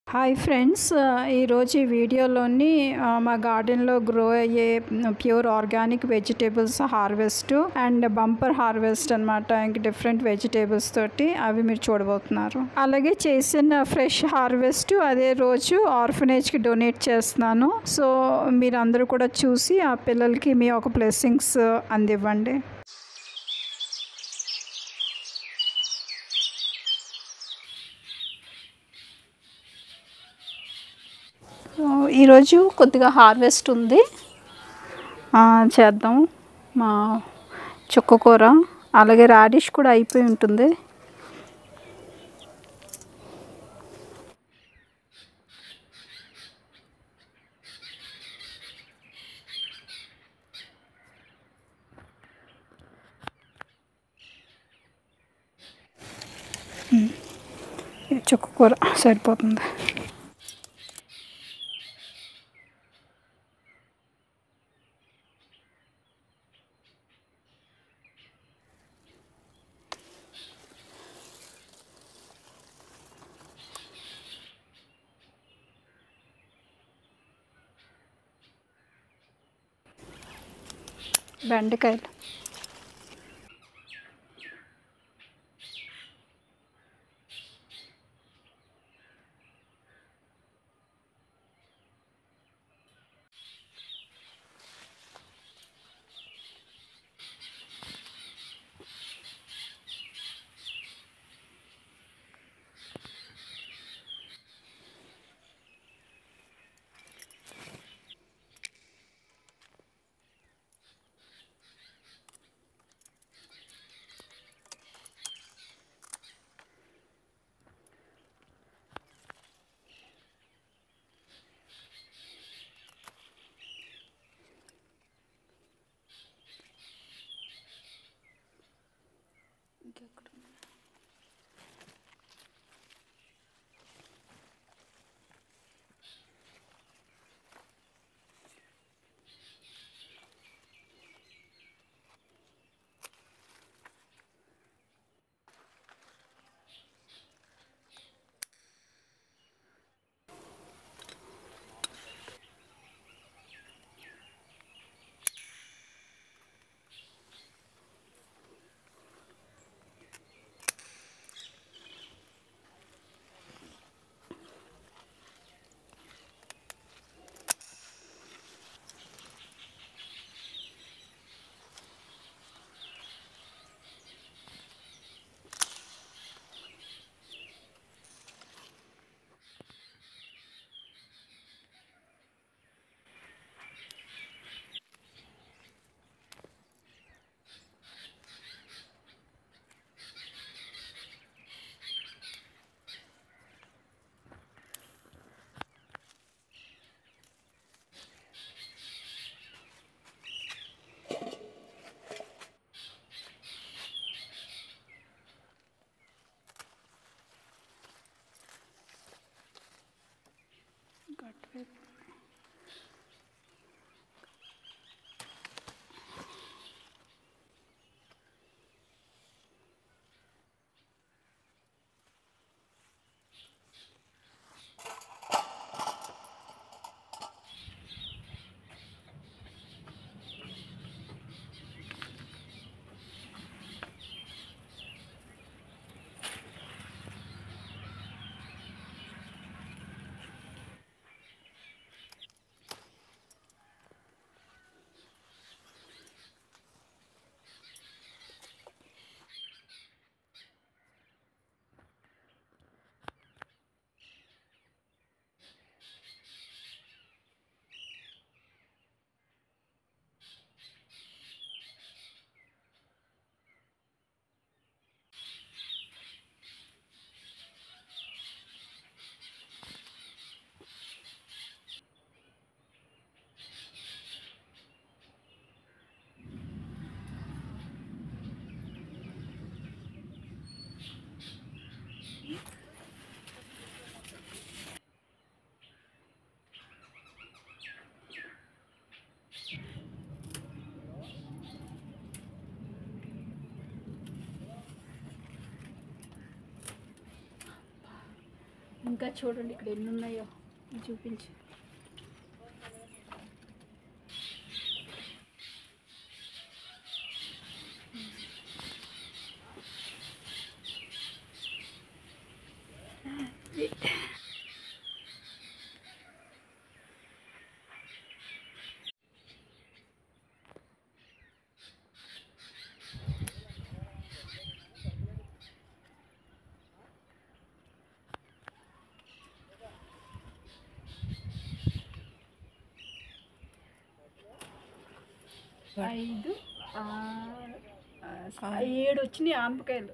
Hi friends ఈరోజు ఈ వీడియోలోని ఆ, మా గార్డెన్లో గ్రో అయ్యే pure organic vegetables harvest and bumper harvest అనమాట ఇంక డిఫరెంట్ వెజిటేబుల్స్ తోటి అవి మీరు చూడబోతున్నారు అలాగే చేసిన ఫ్రెష్ హార్వెస్ట్ అదే రోజు ఆర్ఫనేజ్కి డొనేట్ చేస్తున్నాను సో మీరందరూ కూడా చూసి ఆ పిల్లలకి మీ ఒక బ్లెస్సింగ్స్ అందివ్వండి సో ఈరోజు కొద్దిగా హార్వెస్ట్ ఉంది ఆ, చేద్దాం మా చుక్కకూర అలాగే రాడిష్ కూడా అయిపోయి ఉంటుంది ఉమ్. ఇది చుక్కకూర సరిపోతుంది బెండకాయలు ఇంకా చూడండి ఇక్కడ ఎన్ని ఉన్నాయో ఇవి చూపించు ఐదు ఆరు, ఆ, ఏడు వచ్చినాయి ఆనపకాయలు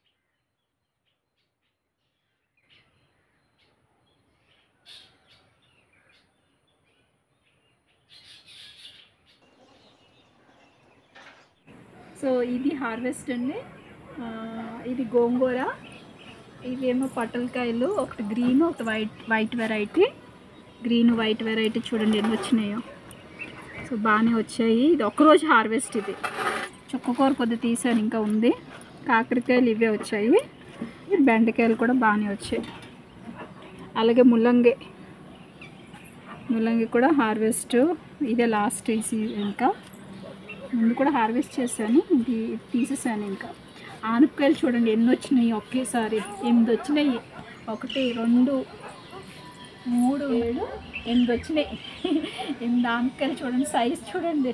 సో ఇది హార్వెస్ట్ అండి ఆ, ఇది గోంగూర ఇవేమో పట్టలకాయలు ఒకటి గ్రీన్ ఒకటి white white variety green white variety చూడండి ఎన్ని వచ్చినాయో సో బాగానే వచ్చాయి ఇది ఒక్కరోజు హార్వెస్ట్ ఇది చుక్కకూర కొద్ది తీసాను ఇంకా ఉంది కాకరకాయలు ఇవే వచ్చాయి బెండకాయలు కూడా బాగానే వచ్చాయి అలాగే ముల్లంగి ముల్లంగి కూడా హార్వెస్ట్ ఇదే లాస్ట్ ఇంకా ముందు కూడా హార్వెస్ట్ చేశాను ఇది తీసేసాను ఇంకా ఆనపకాయలు చూడండి ఎన్ని వచ్చినాయి ఒకేసారి ఎనిమిది వచ్చినాయి ఒకటి రెండు మూడు ఏడు ఎనిమిది వచ్చినాయి ఎనిమిది ఆనపకాయలు చూడండి సైజ్ చూడండి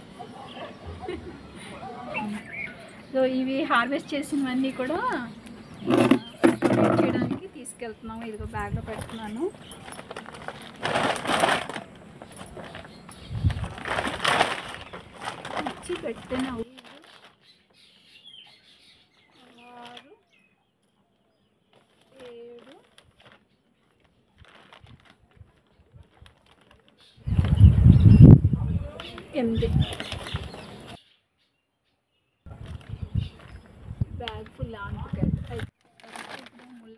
సో ఇవి హార్వెస్ట్ చేసినవన్నీ కూడా డొనేట్ చేయడానికి తీసుకెళ్తున్నాము ఇదిగో బ్యాగ్లో పెడుతున్నాను ఇచ్చి పెట్టిన ఐదు, ఆరు ఏడు ఎనిమిది బ్యాగ్ ఫుల్ ఆనపకాయలు అయితే ఇప్పుడు ముల్ల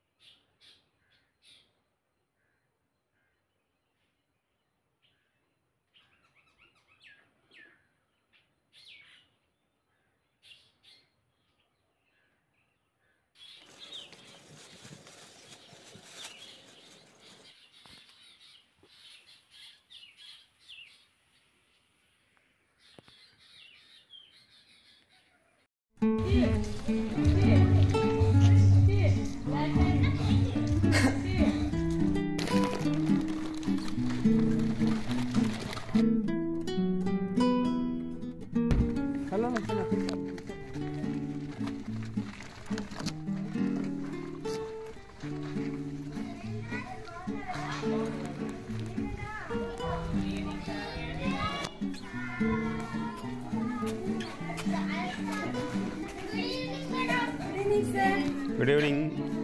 గుడ్ ఈవినింగ్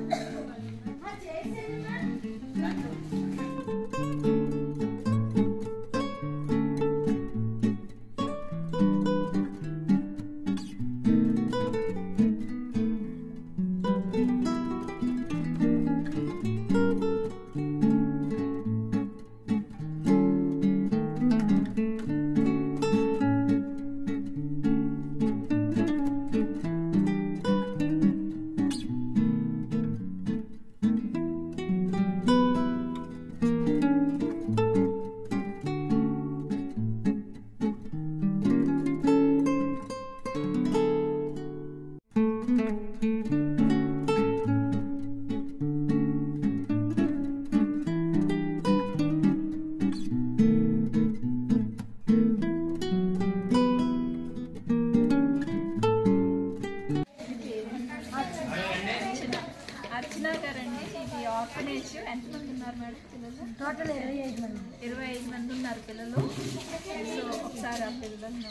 అర్చన గారండి ఇది ఆర్ఫనేజ్ ఎంతమంది ఉన్నారు మేడం పిల్లలు టోటల్ ఇరవై ఐదు మంది ఇరవై ఐదు మంది ఉన్నారు పిల్లలు సో ఒకసారి ఆ పిల్లలను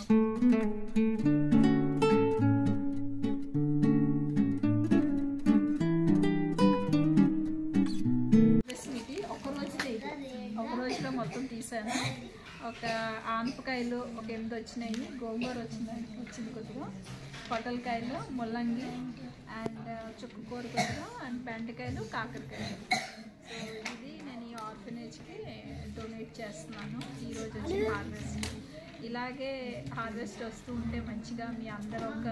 ఇది ఒక రోజులో ఇది ఒక రోజులో మొత్తం తీసాను ఒక ఆనపకాయలు ఒక ఎనిమిది వచ్చినాయి గోంగూర వచ్చినాయి వచ్చింది కొద్దిగా పొటలకాయలు ముల్లంగి అండ్ చుక్కకూర కొద్దిగా అండ్ బెండకాయలు కాకరకాయలు సో ఇది నేను ఈ ఆర్ఫనేజ్కి డొనేట్ చేస్తున్నాను ఈరోజు వచ్చి హార్వెస్ట్ ఇలాగే హార్వెస్ట్ వస్తూ ఉంటే మంచిగా మీ అందరూ ఒక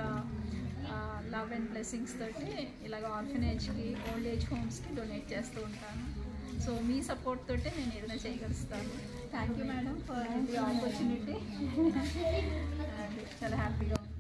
లవ్ అండ్ బ్లెస్సింగ్స్ తోటి ఇలాగ ఆర్ఫనేజ్కి ఓల్డ్ ఏజ్ హోమ్స్కి డొనేట్ చేస్తూ ఉంటాను సో మీ సపోర్ట్ తోటే నేను ఏదైనా చేయగలుస్తాను thank you madam for the opportunity చాలా హ్యాపీగా ఉంది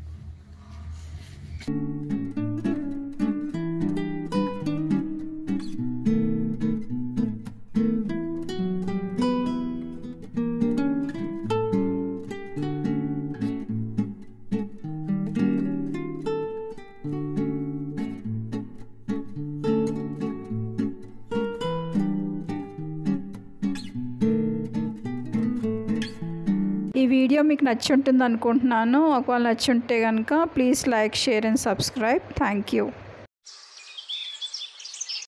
ఈ వీడియో మీకు నచ్చి ఉంటుంది అనుకుంటున్నాను ఒకవేళ నచ్చి ఉంటే కనుక please like share and subscribe thank you